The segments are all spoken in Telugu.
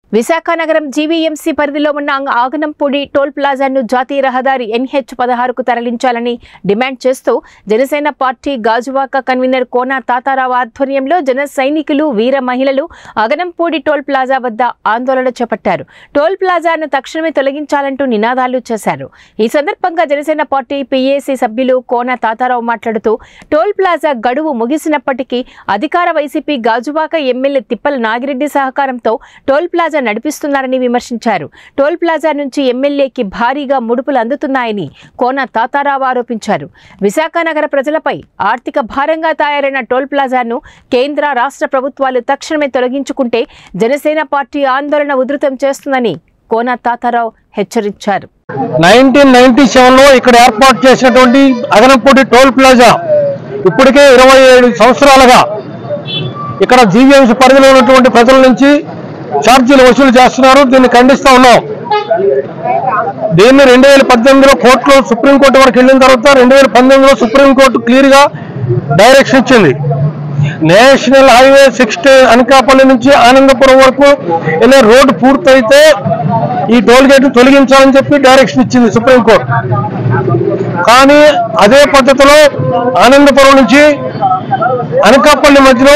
విశాఖ నగరం జీవీఎంసీ పరిధిలో ఉన్న ఆగనంపూడి టోల్ ప్లాజాను జాతీయ రహదారి ఎన్హెచ్ పదహారుకు తరలించాలని డిమాండ్ చేస్తూ జనసేన పార్టీ గాజువాక కన్వీనర్ కోన తాతారావు ఆధ్వర్యంలో జన సైనికులు వీర మహిళలు అగనంపూడి టోల్ ప్లాజా వద్ద ఆందోళన చేపట్టారు టోల్ ప్లాజాను తక్షణమే తొలగించాలంటూ నినాదాలు చేశారు ఈ సందర్భంగా జనసేన పార్టీ పీఏసీ సభ్యులు కోన తాతారావు మాట్లాడుతూ టోల్ ప్లాజా గడువు ముగిసినప్పటికీ అధికార వైసీపీ గాజువాక ఎమ్మెల్యే తిప్పల నాగిరెడ్డి సహకారంతో టోల్ ప్లాజా నడిపిస్తున్నారని విమర్శించారు టోల్ ప్లాజా నుంచి ఎమ్మెల్యేకి భారీగా ముడుపులు అందుతున్నాయని కోన తాతారావు ఆరోపించారు విశాఖ నగర ప్రజలపై ఆర్థిక భారంగా తయారైన టోల్ ప్లాజాను కేంద్ర రాష్ట్ర ప్రభుత్వాలు తక్షణమే తొలగించుకుంటే జనసేన పార్టీ ఆందోళన ఉధృతం చేస్తుందని కోన తాతారావు హెచ్చరించారు నైన్టీన్ నైన్టీ సెవెన్ లో ఇక్కడ ఏర్పాటు చేసినటువంటి అదనపూడి టోల్ ప్లాజా ఇప్పటికే ఇరవై ఏడు సంవత్సరాలుగా ఇక్కడ జీవీఎంసీ పరిధిలో ఉన్నటువంటి ప్రజల నుంచి ఛార్జీలు వసూలు చేస్తున్నారు దీన్ని ఖండిస్తా ఉన్నాం దీన్ని రెండు వేల పద్దెనిమిదిలో కోర్టులో సుప్రీంకోర్టు వరకు వెళ్ళిన తర్వాత రెండు వేల పంతొమ్మిదిలో సుప్రీంకోర్టు క్లియర్ గా డైరెక్షన్ ఇచ్చింది నేషనల్ హైవే సిక్స్టీ అనకాపల్లి నుంచి ఆనందపురం వరకు వెళ్ళే రోడ్డు పూర్తయితే ఈ టోల్ గేట్ తొలగించాలని చెప్పి డైరెక్షన్ ఇచ్చింది సుప్రీంకోర్టు కానీ అదే పద్ధతిలో ఆనందపురం నుంచి అనకాపల్లి మధ్యలో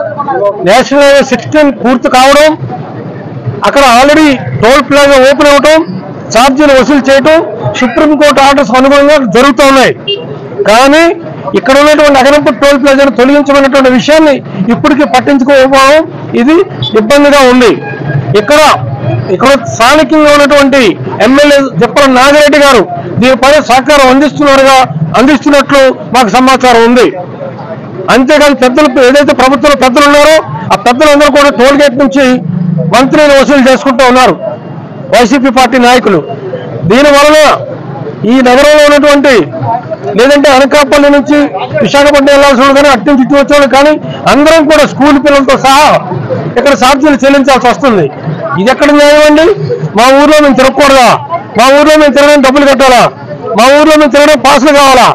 నేషనల్ హైవే సిక్స్టీన్ పూర్తి కావడం అక్కడ ఆల్రెడీ టోల్ ప్లాజా ఓపెన్ అవటం ఛార్జీలు వసూలు చేయటం సుప్రీంకోర్టు ఆర్డర్స్ అనుగుణంగా జరుగుతూ ఉన్నాయి కానీ ఇక్కడ ఉన్నటువంటి అగరంపూర్ టోల్ ప్లాజాను తొలగించమన్నటువంటి విషయాన్ని ఇప్పటికీ పట్టించుకోకపోవడం ఇది ఇబ్బందిగా ఉంది ఇక్కడ ఇక్కడ స్థానికంగా ఉన్నటువంటి ఎమ్మెల్యే దిప్పల నాగిరెడ్డి గారు దీనిపైన సహకారం అందిస్తున్నారుగా అందిస్తున్నట్లు మాకు సమాచారం ఉంది అంతేకాదు పెద్దలు ఏదైతే ప్రభుత్వంలో పెద్దలు ఉన్నారో ఆ పెద్దలందరూ కూడా టోల్ గేట్ నుంచి మంత్రులు వసూలు చేసుకుంటూ ఉన్నారు వైసీపీ పార్టీ నాయకులు దీని వలన ఈ నగరంలో ఉన్నటువంటి లేదంటే అనకాపల్లి నుంచి విశాఖపట్నం వెళ్ళాల్సి ఉంది కానీ అటు నుంచి ఇటు వచ్చేవాళ్ళు కానీ అందరం కూడా స్కూల్ పిల్లలతో సహా ఇక్కడ ఛార్జీలు చెల్లించాల్సి వస్తుంది ఇది ఎక్కడ న్యాయం అండి మా ఊర్లో మేము తిరగకూడదా మా ఊర్లో మేము తిరగడానికి డబ్బులు కట్టాలా మా ఊర్లో మేము తిరగడానికి పాసులు కావాలా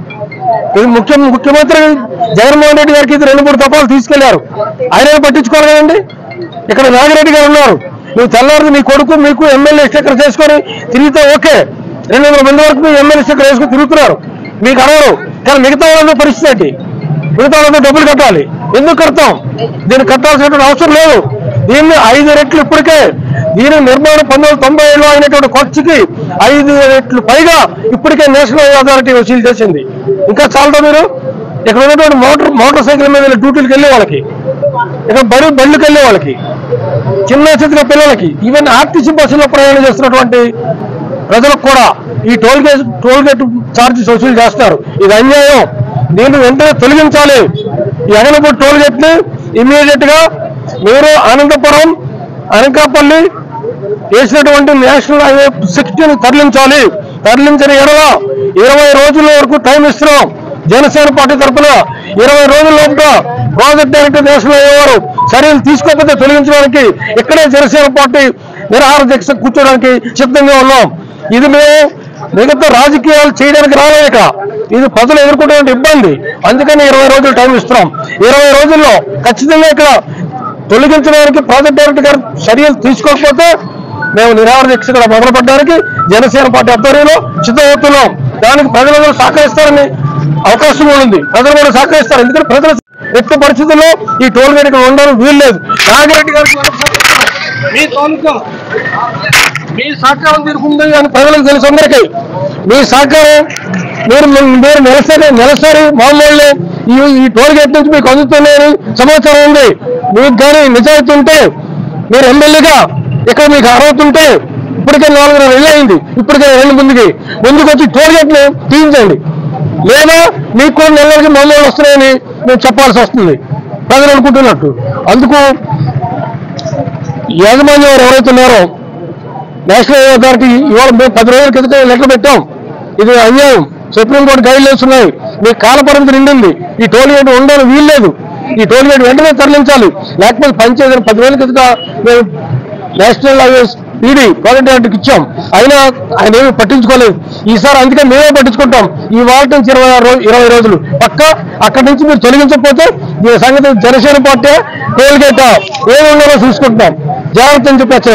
ఇది ముఖ్య ముఖ్యమంత్రి జగన్మోహన్ రెడ్డి గారికి ఇది రెండు మూడు తపాలు తీసుకెళ్లారు ఆయన పట్టించుకోవాలి కదండి ఇక్కడ నాగిరెడ్డి గారు ఉన్నారు నువ్వు తెల్లారి నీ కొడుకు మీకు ఎమ్మెల్యే స్టిక్కర్ చేసుకొని తిరిగితే ఓకే రెండు వందల మంది వరకు మీరు ఎమ్మెల్యే స్టిక్కర్ వేసుకుని తిరుగుతున్నారు మీకు అడగరు కానీ మిగతా వాళ్ళందరూ పరిస్థితి ఏంటి మిగతా వాళ్ళందరూ డబ్బులు కట్టాలి ఎందుకు కడతాం దీన్ని కట్టాల్సినటువంటి అవసరం లేదు దీన్ని ఐదు రెట్లు ఇప్పటికే దీని నిర్మాణం పంతొమ్మిది వందల తొంభై ఏడులో అయినటువంటి ఖర్చుకి ఐదు రెట్లు పైగా ఇప్పటికే నేషనల్ అథారిటీ వసూలు చేసింది ఇంకా చాలదా మీరు ఇక్కడ ఉన్నటువంటి మోటార్ మోటార్ సైకిల్ మీద వెళ్ళి డ్యూటీలకు వెళ్ళే వాళ్ళకి ఇక్కడ బడి బళ్ళకి వెళ్ళే వాళ్ళకి చిన్న చిన్న పిల్లలకి ఈవెన్ ఆర్టీసీ బస్సులో ప్రయాణం చేస్తున్నటువంటి ప్రజలకు కూడా ఈ toll gate toll gate charges వసూలు చేస్తారు ఇది అన్యాయం దీన్ని వెంటనే తొలగించాలి ఈ అగనపూడి టోల్ గేట్ ని ఇమీడియట్ గా మీరు అనంతపురం అనకాపల్లి వేసినటువంటి నేషనల్ హైవే సిక్స్టీని తరలించాలి తరలించిన ఎడల ఇరవై రోజుల వరకు టైం ఇస్తున్నాం జనసేన పార్టీ తరఫున ఇరవై రోజుల లోపల ప్రాజెక్ట్ డైరెక్టర్ నేషనల్ హైవే వారు చర్యలు తీసుకోకపోతే తొలగించడానికి ఇక్కడే జనసేన పార్టీ నిరాహార దీక్ష కూర్చోడానికి సిద్ధంగా ఉన్నాం ఇది మేము మిగతా రాజకీయాలు చేయడానికి రాలేక ఇది ప్రజలు ఎదుర్కొంటున్న ఇబ్బంది అందుకని ఇరవై రోజులు టైం ఇస్తున్నాం ఇరవై రోజుల్లో ఖచ్చితంగా ఇక్కడ తొలగించడానికి ప్రాజెక్ట్ డైరెక్టర్ గారు చర్యలు తీసుకోకపోతే మేము నిరాహార దీక్ష కూడా మొదలుపెట్టడానికి జనసేన పార్టీ ఆధ్వర్యంలో సిద్ధమవుతున్నాం దానికి ప్రజలందరూ సహకరిస్తారని అవకాశం కూడా ఉంది ప్రజలు కూడా సహకరిస్తారు ఎందుకంటే ప్రజలు ఎట్టి పరిస్థితుల్లో ఈ టోల్ గేట్ ఇక్కడ ఉండడం వీల్లేదు నాగిరెడ్డి గారికి మరొకసారి చెప్తున్నాం. మీ తాలూకా మీ సహకారం తీరుకుంది అని ప్రజలకు తెలుసు అందరికీ మీ సహకారం మీరు మీరు నెలసరి నెలసరి మామూలు ఈ ఈ టోల్ గేట్ నుంచి మీకు అందుతున్నాయని సమాచారం ఉంది మీకు కానీ నిజాయితీ ఉంటే మీరు ఎమ్మెల్యేగా ఇక్కడ మీకు అర్హత ఉంటే ఇప్పటికే నాలుగు నెలలు అయింది ఇప్పటికే రెండు ముందుకి ముందుకు వచ్చి టోల్ గేట్ ని తీయించండి లేదా మీకు కూడా నెలలకి మామూలు వస్తున్నాయని మేము చెప్పాల్సి వస్తుంది ప్రజలు అనుకుంటున్నట్టు అందుకు యాజమాన్యం వారు ఎవరైతే ఉన్నారో నేషనల్ హైవే అథారిటీ ఇవాళ మేము పది రోజుల క్రితం లెటర్ పెట్టాం ఇది అన్యాయం సుప్రీంకోర్టు గైడ్ లైన్స్ ఉన్నాయి మీ కాల పరిమితి నిండింది ఈ టోల్ గేట్ ఉండని వీల్లేదు ఈ టోల్ గేట్ వెంటనే తరలించాలి లేకపోతే పనిచేయదని పది రోజుల క్రితం మేము నేషనల్ హైవే పీడీ ప్రాజెక్ట్ డైరెక్టర్కి ఇచ్చాం అయినా ఆయన ఏమీ పట్టించుకోలేదు ఈసారి అందుకే మేమే పట్టించుకుంటాం ఈ వారం నుంచి ఇరవై ఆరు రోజు ఇరవై రోజులు పక్క అక్కడి నుంచి మీరు తొలగించకపోతే దీని సంగతి జనసేన పార్టీ టోల్ గేట్ ఏమి ఉన్నారో చూసుకుంటాం జాగ్రత్త అని చెప్పి